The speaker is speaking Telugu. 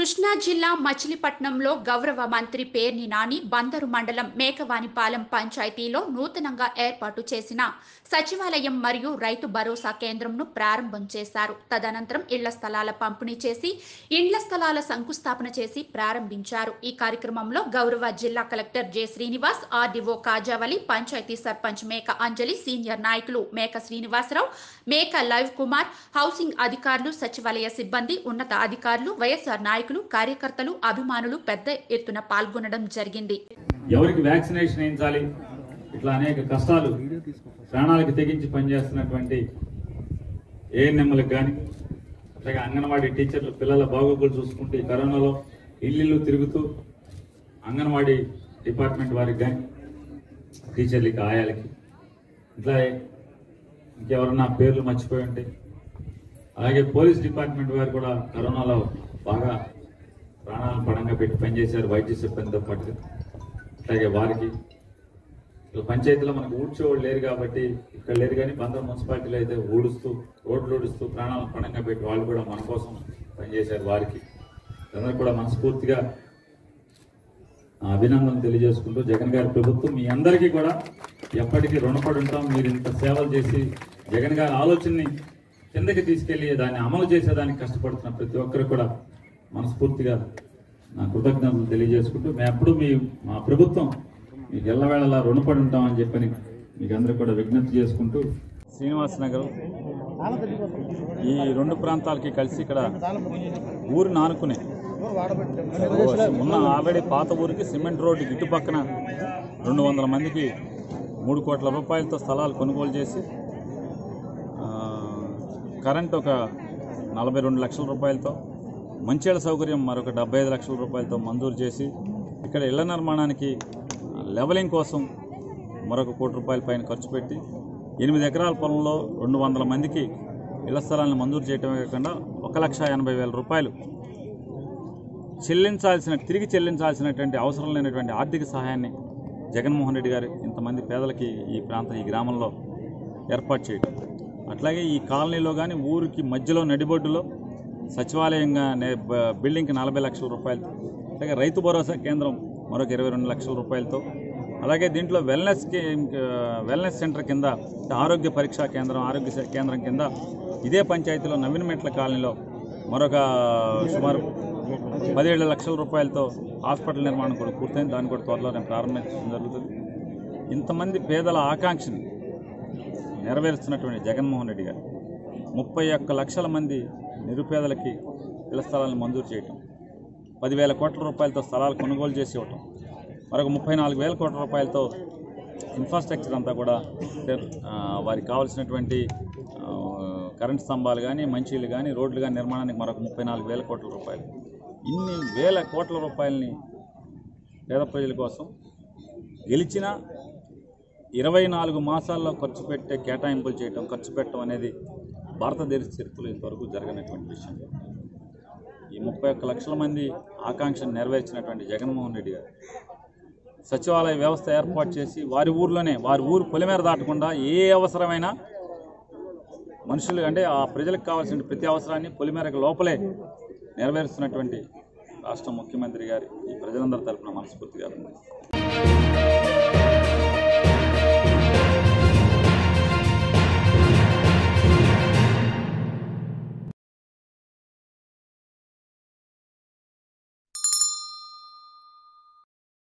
కృష్ణా జిల్లా మచిలీపట్నంలో గౌరవ మంత్రి పేర్ని నాని బందరు మండలం మేకవానిపాలెం పంచాయతీలో నూతనంగా ఏర్పాటు చేసిన సచివాలయం మరియు రైతు భరోసా కేంద్రంను ప్రారంభం చేశారు తదనంతరం ఇళ్ల స్థలాల పంపిణీ చేసి ఇండ్ల స్థలాల శంకుస్థాపన చేసి ప్రారంభించారు ఈ కార్యక్రమంలో గౌరవ జిల్లా collector J Srinivas RDO Kajavali panchayat sarpanch Meka Anjali senior నాయకులు మేక శ్రీనివాసరావు మేక లైవ్ కుమార్ హౌసింగ్ అధికారులు సచివాలయ సిబ్బంది ఉన్నత అధికారులు వైఎస్ఆర్ నాయకులు కార్యకర్తలు అభిమానులు పెద్ద ఎత్తున పాల్గొనడం జరిగింది ఎవరికి వ్యాక్సినేషన్ వేయించాలి ఇట్లా అనేక కష్టాలు ప్రాణాలకు తెగించి పనిచేస్తున్నటువంటి ఏఎన్ఎంలకు కానీ అట్లాగే అంగన్వాడీ టీచర్లు పిల్లల బాగోగులు చూసుకుంటూ ఈ కరోనాలో ఇల్లు తిరుగుతూ అంగన్వాడీ డిపార్ట్మెంట్ వారికి కానీ టీచర్లకి ఆయాలకి ఇట్లా ఇంకెవరన్నా పేర్లు మర్చిపోయి ఉంటే అలాగే పోలీస్ డిపార్ట్మెంట్ వారు కూడా కరోనాలో బాగా ప్రాణాలను పడంగా పెట్టి పనిచేశారు వైద్య సిబ్బందితో పాటుగా అట్లాగే వారికి ఇలా పంచాయతీలో మనకు ఊడ్చేవాళ్ళు లేరు కాబట్టి ఇక్కడ లేరు కానీ బందర్ మున్సిపాలిటీలో అయితే ఊడుస్తూ రోడ్లు ఊడుస్తూ ప్రాణాలను పడంగా పెట్టి వాళ్ళు కూడా మన కోసం పనిచేశారు వారికి అందరూ కూడా మనస్ఫూర్తిగా ఆ, అభినందనలు తెలియజేసుకుంటూ జగన్ గారి ప్రభుత్వం మీ అందరికీ కూడా ఎప్పటికీ రుణపడి ఉంటాం మీరు ఇంత సేవలు చేసి జగన్ గారి ఆలోచనని కిందకి తీసుకెళ్లి దాన్ని అమలు చేసేదానికి కష్టపడుతున్న ప్రతి ఒక్కరు కూడా మనస్ఫూర్తిగా నా కృతజ్ఞతలు తెలియజేసుకుంటూ మేము ఎప్పుడు మీ మా ప్రభుత్వం మీకు ఎల్లవేళలా రుణపడి ఉంటామని చెప్పని మీకు అందరూ కూడా విజ్ఞప్తి చేసుకుంటూ శ్రీనివాస్ నగర్ ఈ రెండు ప్రాంతాలకి కలిసి ఇక్కడ ఊరు నానుకునే ఉన్న ఆల్రెడీ పాత ఊరికి సిమెంట్ రోడ్డు ఇటు పక్కన రెండు వందల మందికి మూడు కోట్ల రూపాయలతో స్థలాలు కొనుగోలు చేసి ఆ, కరెంట్ ఒక నలభై రెండు లక్షల రూపాయలతో మంచిళ్ళ సౌకర్యం మరొక డెబ్బై ఐదు లక్షల రూపాయలతో మంజూరు చేసి ఇక్కడ ఇళ్ల నిర్మాణానికి లెవలింగ్ కోసం మరొక కోటి రూపాయల పైన ఖర్చు పెట్టి ఎనిమిది ఎకరాల పొలంలో రెండు వందల మందికి ఇళ్ల స్థలాలను మంజూరు చేయటమే కాకుండా ఒక లక్ష ఎనభై వేల రూపాయలు చెల్లించాల్సిన తిరిగి చెల్లించాల్సినటువంటి అవసరం లేనటువంటి ఆర్థిక సహాయాన్ని జగన్మోహన్ రెడ్డి గారు ఇంతమంది పేదలకి ఈ ప్రాంతం ఈ గ్రామంలో ఏర్పాటు చేయడం అట్లాగే ఈ కాలనీలో కానీ ఊరికి మధ్యలో నడిబొడ్డులో సచివాలయంగా నే- బ- బిల్డింగ్కి నలభై లక్షల రూపాయలతో అలాగే రైతు భరోసా కేంద్రం మరొక ఇరవై రెండు లక్షల రూపాయలతో అలాగే దీంట్లో వెల్నెస్ కే- ఆ, వెల్నెస్ సెంటర్ కింద ఆరోగ్య పరీక్షా కేంద్రం ఆరోగ్య సే- కేంద్రం కింద ఇదే పంచాయతీలో నవీనమెట్ల కాలనీలో మరొక సుమారు పదిహేడు లక్షల రూపాయలతో హాస్పిటల్ నిర్మాణం కూడా పూర్తయింది దాన్ని కూడా త్వరలో నేను ప్రారంభించడం జరుగుతుంది ఇంతమంది పేదల ఆకాంక్షని నెరవేరుస్తున్నటువంటి జగన్మోహన్ రెడ్డి గారు ముప్పై ఒక్క లక్షల మంది నిరుపేదలకి ఇళ్ల స్థలాలను మంజూరు చేయటం పదివేల కోట్ల రూపాయలతో స్థలాలు కొనుగోలు చేసి ఇవ్వటం మరొక ముప్పై నాలుగు వేల కోట్ల రూపాయలతో ఇన్ఫ్రాస్ట్రక్చర్ అంతా కూడా ఆ, వారికి కావాల్సినటువంటి ఆ, కరెంట్ స్తంభాలు కానీ మంచిళ్ళు కానీ రోడ్లు కానీ నిర్మాణానికి మరొక ముప్పై నాలుగు వేల కోట్ల రూపాయలు ఇన్ని వేల కోట్ల రూపాయలని పేద ప్రజల కోసం గెలిచిన ఇరవై నాలుగు మాసాల్లో ఖర్చు పెట్టే కేటాయింపులు చేయటం ఖర్చు పెట్టడం అనేది భారతదేశ చరిత్రలో ఇంతవరకు జరగనటువంటి విషయం ఈ ముప్పై ఒక్క లక్షల మంది ఆకాంక్షను నెరవేర్చినటువంటి జగన్మోహన్ రెడ్డి గారు సచివాలయ వ్యవస్థ ఏర్పాటు చేసి వారి ఊర్లోనే వారి ఊరు పొలిమేర దాటకుండా ఏ అవసరమైనా మనుషులు అంటే ఆ ప్రజలకు కావాల్సిన ప్రతి అవసరాన్ని పొలిమేరకు లోపలే నెరవేరుస్తున్నటువంటి రాష్ట్ర ముఖ్యమంత్రి గారి ఈ ప్రజలందరి తరపున మనస్ఫూర్తిగా ఉంది